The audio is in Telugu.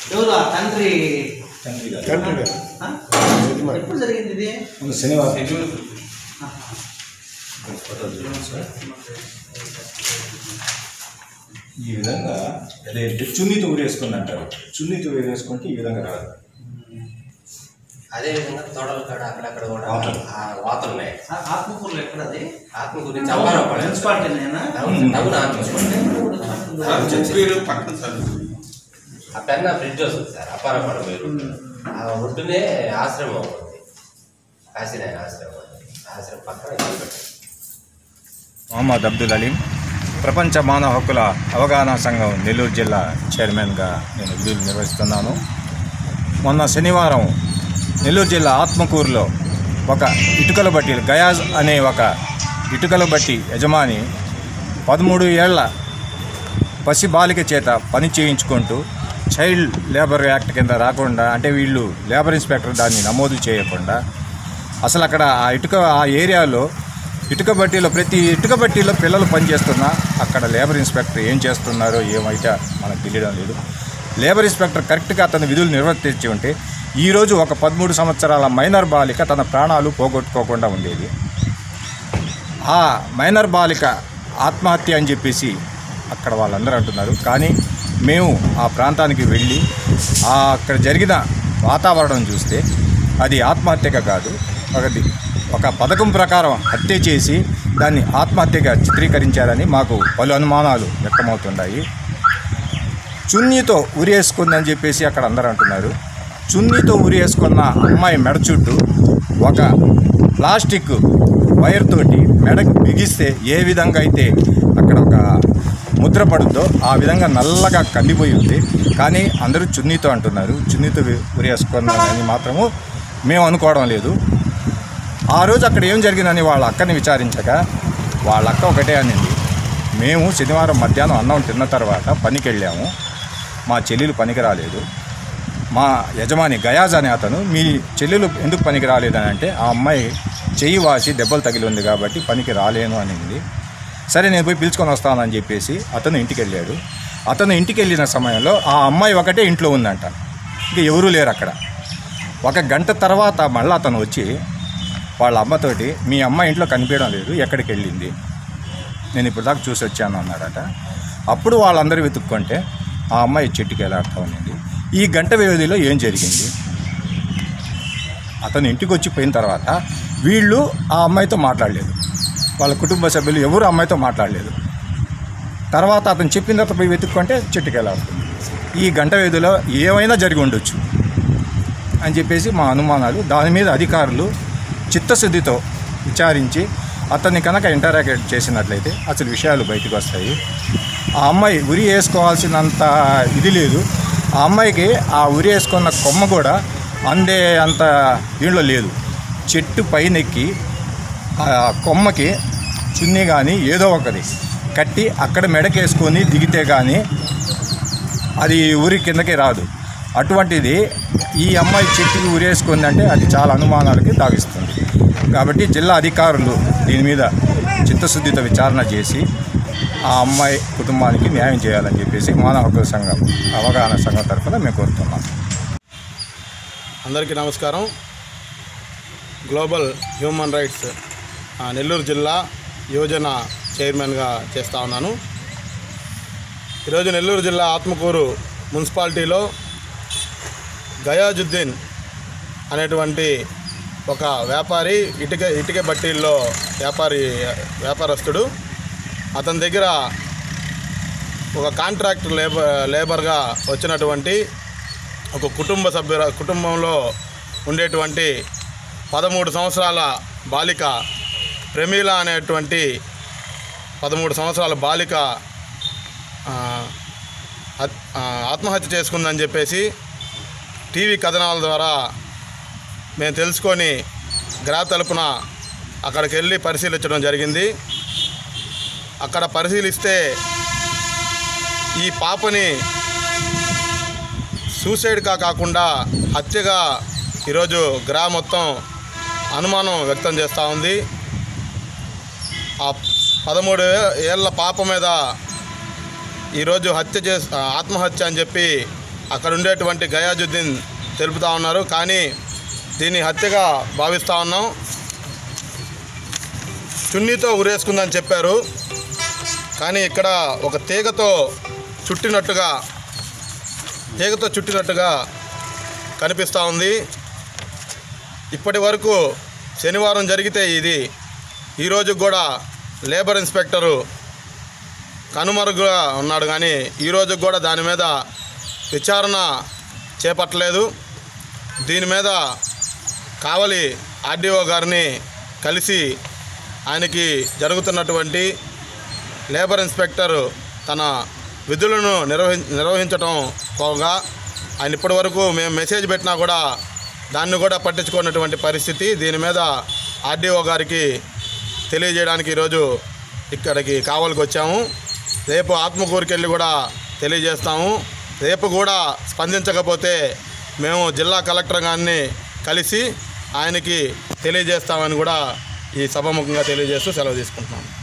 ఎవరు ఆ తండ్రి తండ్రి గారు తండ్రి గారు ఆ? యజమాని. ఎప్పుడు జరిగింది ఇది ముందు శనివారం ఆహా. ఫోటోలు చూడండి సార్. ఈ విధంగా అదేంటి చున్నీతో ఊరేసుకుంది అంటారు చున్నీతో ఊరేసుకుంటే ఈ విధంగా రాదు అదే విధంగా తొడల కాడ అక్కడక్కడ కూడా వాతలు. ఆ వాతలు ఉన్నాయి ఆ ఆత్మకూరులో ఎక్కడ అది ఆత్మ గురించి అవ్వరం మున్సిపాలిటీనేనా టౌన్ ఆత్మ చెప్పారు పక్కన సార్ ఆ పెన్న బ్రిడ్జ్ వస్తుంది సార్ అపారపడ మీరు ఆ ఒడ్డునే ఆశ్రమం ఉంది కాశీనాయన ఆశ్రమం ఉంది. ఆశ్రమం పక్కన ఇల్లు పెట్టారు. మొహమ్మద్ అబ్దుల్ అలీం ప్రపంచ మానవ హక్కుల అవగాహన సంఘం నెల్లూరు జిల్లా చైర్మన్గా నేను విధులు నిర్వహిస్తున్నాను మొన్న శనివారం నెల్లూరు జిల్లా ఆత్మకూరులో ఒక ఇటుకల బట్టి గయాజ్ అనే ఒక ఇటుకల బట్టి యజమాని పదమూడు ఏళ్ల పసి బాలిక చేత పని చేయించుకుంటూ చైల్డ్ లేబర్ యాక్ట్ కింద రాకుండా అంటే వీళ్ళు లేబర్ ఇన్స్పెక్టర్ దాన్ని నమోదు చేయకుండా అసలు అక్కడ ఆ ఇటుక ఆ ఏరియాలో ఇటుక బట్టీలో ప్రతి ఇటుక బట్టీలో పిల్లలు పనిచేస్తున్నా అక్కడ లేబర్ ఇన్స్పెక్టర్ ఏం చేస్తున్నారో ఏమైతే మనకు తెలియడం లేదు లేబర్ ఇన్స్పెక్టర్ కరెక్ట్గా అతని విధులు నిర్వర్తించి ఉంటే ఈరోజు ఒక పదమూడు సంవత్సరాల మైనర్ బాలిక తన ప్రాణాలు పోగొట్టుకోకుండా ఉండేది ఆ మైనర్ బాలిక ఆత్మహత్య అని చెప్పేసి అక్కడ వాళ్ళందరూ అంటున్నారు కానీ మేము ఆ ప్రాంతానికి వెళ్ళి ఆ అక్కడ జరిగిన వాతావరణం చూస్తే అది ఆత్మహత్యగా కాదు ఒకటి ఒక పథకం ప్రకారం హత్య చేసి దాన్ని ఆత్మహత్యగా చిత్రీకరించారని మాకు పలు అనుమానాలు వ్యక్తమవుతున్నాయి చున్నీతో ఉరేసుకుందని చెప్పేసి అక్కడ అందరూ అంటున్నారు చున్నీతో ఉరేసుకున్న అమ్మాయి మెడ చుట్టూ ఒక ప్లాస్టిక్ వైర్ తోటి మెడకు బిగిస్తే ఏ విధంగా అయితే అక్కడ ఒక ముద్ర పడుద్దో ఆ విధంగా నల్లగా కందిపోయి ఉంది కానీ అందరూ చున్నీతో అంటున్నారు చున్నీతో ఉరేసుకున్నారని మాత్రము మేము అనుకోవడం లేదు ఆ రోజు అక్కడ ఏం జరిగిందని వాళ్ళ అక్కని విచారించగా వాళ్ళ అక్క ఒకటే అనింది మేము శనివారం మధ్యాహ్నం అన్నం తిన్న తర్వాత పనికి వెళ్ళాము మా చెల్లెలు పనికి రాలేదు మా యజమాని గయాజ్ అనే అతను మీ చెల్లెలు ఎందుకు పనికి రాలేదని అంటే ఆ అమ్మాయి చెయ్యి వాసి దెబ్బలు తగిలి ఉంది కాబట్టి పనికి రాలేను అనింది సరే నేను పోయి పిలుచుకొని వస్తానని చెప్పేసి అతను ఇంటికి వెళ్ళాడు అతను ఇంటికి వెళ్ళిన సమయంలో ఆ అమ్మాయి ఒకటే ఇంట్లో ఉందంట ఇంకా ఎవరూ లేరు అక్కడ ఒక గంట తర్వాత మళ్ళీ అతను వచ్చి వాళ్ళ అమ్మతోటి మీ అమ్మ ఇంట్లో కనిపించడం లేదు ఎక్కడికి వెళ్ళింది నేను ఇప్పుడు దాకా చూసి వచ్చాను అన్నాడట అప్పుడు వాళ్ళందరూ వెతుక్కుంటే ఆ అమ్మాయి చెట్టుకి వెళ్ళాడుతూ ఉన్నింది ఈ గంట వ్యవధిలో ఏం జరిగింది అతను ఇంటికి వచ్చి పోయిన తర్వాత వీళ్ళు ఆ అమ్మాయితో మాట్లాడలేదు వాళ్ళ కుటుంబ సభ్యులు ఎవరు అమ్మాయితో మాట్లాడలేదు తర్వాత అతను చెప్పిన తర్వాత పోయి వెతుక్కుంటే చెట్టుకి వెళ్ళాడుతుంది ఈ గంట వ్యవధిలో ఏమైనా జరిగి ఉండొచ్చు అని చెప్పేసి మా అనుమానాలు దాని మీద అధికారులు చిత్తశుద్ధితో విచారించి అతన్ని కనుక ఇంటరాగేట్ చేసినట్లయితే అసలు విషయాలు బయటకు వస్తాయి ఆ అమ్మాయి ఉరి వేసుకోవాల్సినంత ఇది లేదు ఆ అమ్మాయికి ఆ ఉరి వేసుకున్న కొమ్మ కూడా అందే అంత దీంట్లో లేదు చెట్టు పైనెక్కి ఆ కొమ్మకి చున్నీ కానీ ఏదో ఒకటి కట్టి అక్కడ మెడకేసుకొని దిగితే కానీ అది ఊరి కిందకి రాదు అటువంటిది ఈ అమ్మాయి చెట్టుకి ఉరేసుకుందంటే అది చాలా అనుమానాలకి తావిస్తుంది కాబట్టి జిల్లా అధికారులు దీని మీద చిత్తశుద్ధితో విచారణ చేసి ఆ అమ్మాయి కుటుంబానికి న్యాయం చేయాలని చెప్పేసి మానవ హక్కుల సంఘం అవగాహన సంఘం తరఫున మేము కోరుతున్నాం అందరికీ నమస్కారం గ్లోబల్ హ్యూమన్ రైట్స్ ఆ, నెల్లూరు జిల్లా యువజన చైర్మన్గా చేస్తా ఉన్నాను ఈరోజు నెల్లూరు జిల్లా ఆత్మకూరు మున్సిపాలిటీలో గయాజుద్దీన్ అనేటువంటి ఒక వ్యాపారి ఇటుక ఇటుక బట్టీల్లో వ్యాపారి వ్యాపారస్తుడు అతని దగ్గర ఒక కాంట్రాక్ట్ లేబర్ లేబర్గా వచ్చినటువంటి ఒక కుటుంబ సభ్యుల కుటుంబంలో ఉండేటువంటి పదమూడు సంవత్సరాల బాలిక ప్రమీల అనేటువంటి పదమూడు సంవత్సరాల బాలిక ఆ, హత్- ఆ, ఆత్మహత్య చేసుకుందని చెప్పేసి టీవీ కథనాల ద్వారా మేము తెలుసుకొని గ్రా తలుపున అక్కడికి వెళ్ళి పరిశీలించడం జరిగింది అక్కడ పరిశీలిస్తే ఈ పాపని సూసైడ్గా కాకుండా హత్యగా ఈరోజు గ్రా మొత్తం అనుమానం వ్యక్తం చేస్తూ ఉంది ఆ పదమూడు ఏళ్ళ పాప మీద ఈరోజు హత్య చేసి ఆత్మహత్య అని చెప్పి అక్కడ ఉండేటువంటి గయాజుద్దీన్ తెలుపుతా ఉన్నారు కానీ దీన్ని హత్యగా భావిస్తూ ఉన్నాం చున్నీతో ఉరేసుకుందని చెప్పారు కానీ ఇక్కడ ఒక తీగతో చుట్టినట్టుగా తీగతో చుట్టినట్టుగా కనిపిస్తూ ఉంది ఇప్పటి వరకు శనివారం జరిగితే ఇది ఈరోజు కూడా లేబర్ ఇన్స్పెక్టరు కనుమరుగుగా ఉన్నాడు కానీ ఈరోజు కూడా దాని మీద విచారణ చేపట్టలేదు దీని మీద కావలి ఆర్డీఓ గారిని కలిసి ఆయనకి జరుగుతున్నటువంటి లేబర్ ఇన్స్పెక్టర్ తన విధులను నిర్వహి నిర్వహించటం పోగా ఆయన ఇప్పటి వరకు మేము మెసేజ్ పెట్టినా కూడా దాన్ని కూడా పట్టించుకున్నటువంటి పరిస్థితి దీని మీద ఆర్డీఓ గారికి తెలియజేయడానికి ఈరోజు ఇక్కడికి కావలికి వచ్చాము రేపు ఆత్మకూరుకి వెళ్ళి కూడా తెలియజేస్తాము రేపు కూడా స్పందించకపోతే మేము జిల్లా కలెక్టర్ గారిని కలిసి ఆయనకి తెలియజేస్తామని కూడా ఈ సభాముఖంగా తెలియజేస్తూ సెలవు తీసుకుంటున్నాము